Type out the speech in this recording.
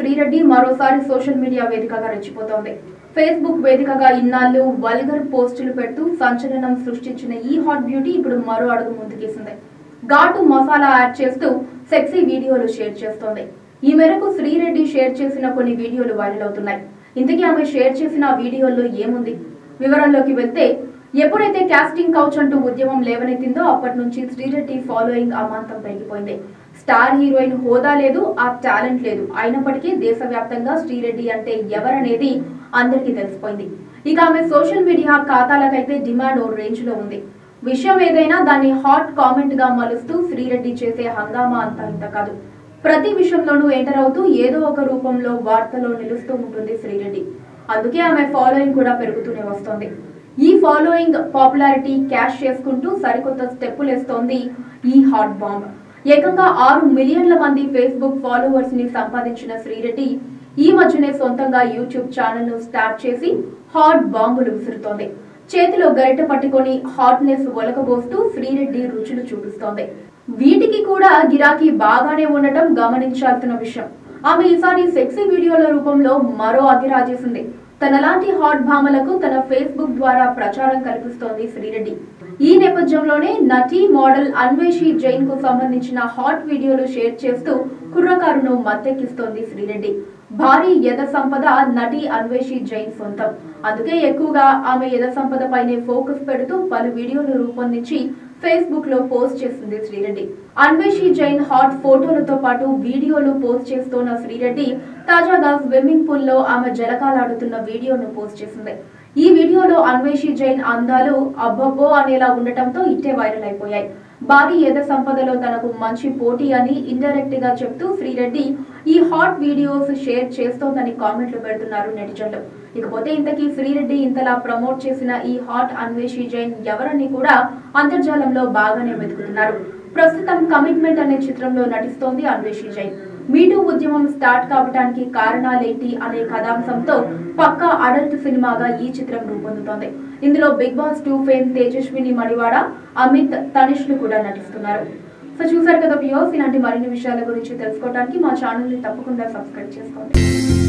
శ్రీరెడ్డి మరోసారి social media వేదికగా రెచ్చిపోతోంది Facebook వేదికగా ఇన్నాళ్ళు వల్గర్ పోస్టులు పెడుతూ సంచలనం సృష్టించిన ఈ హాట్ బ్యూటీ ఇప్పుడు మరో అడుగు ముందుకేసింది ఘాటు మసాలా యాడ్ చేస్తూ సెక్సీ వీడియోలు షేర్ చేస్తోంది ఈ మేరకు శ్రీరెడ్డి షేర్ చేసిన కొన్ని వీడియోలు వైరల్ అవుతున్నాయి ఇంతకీ ఆమె షేర్ చేసిన వీడియోల్లో ఏముంది వివరాల్లోకి వెళ్తే ఎప్పుడైతే కాస్టింగ్ కౌచ్ అంటూ ఉద్యమం లేవనెత్తిందో అప్పటి నుంచి శ్రీరెడ్డి ఫాలోయింగ్ అమాంతం పెరిగిపోయింది స్టార్ హీరోయిన్ హోదా లేదు ఆ టాలెంట్ లేదు అయినప్పటికీ దేశవ్యాప్తంగా శ్రీరెడ్డి అంటే ఎవరనేది అందరికీ తెలిసిపోయింది ఇక ఆమె సోషల్ మీడియా ఖాతాలకైతే డిమాండ్ ఓ రేంజ్ లో ఉంది విషయం ఏదైనా దాన్ని హాట్ కామెంట్ గా మలుస్తూ శ్రీరెడ్డి చేసే హంగామా అంతా ఇంత కాదు ప్రతి విషయంలోనూ ఎంటర్ అవుతూ ఏదో ఒక రూపంలో వార్తలో నిలుస్తూ ఉంటుంది శ్రీరెడ్డి అందుకే ఆమె ఫాలోయింగ్ కూడా పెరుగుతూనే వస్తోంది ఈ ఫాలోయింగ్ పాపులారిటీ క్యాష్ చేసుకుంటూ సరికొత్త స్టెప్పులు వేస్తోంది ఈ హాట్ బాంబ్ ఏకంగా ఆరు మిలియన్ల మంది ఫేస్బుక్ ఫాలోవర్స్ ని సంపాదించిన శ్రీరెడ్డి ఈ మధ్యనే సొంతంగా యూట్యూబ్ ఛానల్ ను స్టార్ట్ చేసి హాట్ బాంబులు విసురుతోంది చేతిలో గరిట పట్టుకొని హాట్నెస్ ఒలకబోస్తూ శ్రీరెడ్డి రుచులు చూపిస్తోంది వీటికి కూడా గిరాకీ బాగానే ఉండటం గమనించాల్సిన విషయం ఆమె ఈసారి సెక్సీ వీడియోల రూపంలో మరో అగిరాజేసింది తనలాంటి హాట్ భామలకు తన ఫేస్బుక్ ద్వారా ప్రచారం కల్పిస్తోంది శ్రీరెడ్డి ఈ నేపథ్యంలోనే నటి మోడల్ అన్వేషి జైన్ కు సంబంధించిన హాట్ వీడియోలు షేర్ చేస్తూ కుర్రకారును మత్తెక్కిస్తోంది శ్రీరెడ్డి భారీ యథ సంపద నటి అన్వేషి జైన్ సొంతం అందుకే ఎక్కువగా ఆమె యథ సంపద పైనే ఫోకస్ పెడుతూ పలు వీడియోలు రూపొందించి ఫేస్బుక్ లో పోస్ట్ చేసింది శ్రీరెడ్డి అన్వేషి జైన్ హాట్ ఫోటోలతో పాటు వీడియోలు పోస్ట్ చేస్తున్న శ్రీరెడ్డి తాజాగా స్విమ్మింగ్ పూల్ లో ఆమె జలకాలాడుతున్న వీడియోను పోస్ట్ చేసింది ఈ వీడియోలో అన్వేషి జైన్ అందాలు అబ్బబ్బో అనేలా ఉండటంతో ఇట్టే వైరల్ అయిపోయాయి భారీ యథ సంపదలో తనకు మంచి పోటీ అని ఇండైరెక్ట్ గా చెప్తూ శ్రీరెడ్డి ఈ హాట్ వీడియోస్ షేర్ చేస్తోందని కామెంట్లు పెడుతున్నారు నెటిజన్లు ఇకపోతే ఇంతకీ శ్రీరెడ్డి ఇంతలా ప్రమోట్ చేసిన ఈ హాట్ అన్వేషి జైన్ ఎవరని కూడా అంతర్జాలంలో బాగానే వెతుకుతున్నారు ప్రస్తుతం కమిట్మెంట్ అనే చిత్రంలో నటిస్తోంది అన్వేషి జైన్ మీటూ ఉద్యమం స్టార్ట్ కావడానికి కారణాలేంటి అనే కథాంశంతో పక్కా అడల్ట్ సినిమాగా ఈ చిత్రం రూపొందుతోంది ఇందులో Bigg Boss two fame Tejaswini Madivada Amit తనిష్లు కూడా నటిస్తున్నారు సో చూసారు కదా వ్యూస్ ఇలాంటి మరిన్ని విషయాల గురించి తెలుసుకోవడానికి మా ఛానల్ ని తప్పకుండా సబ్స్క్రైబ్ చేసుకోండి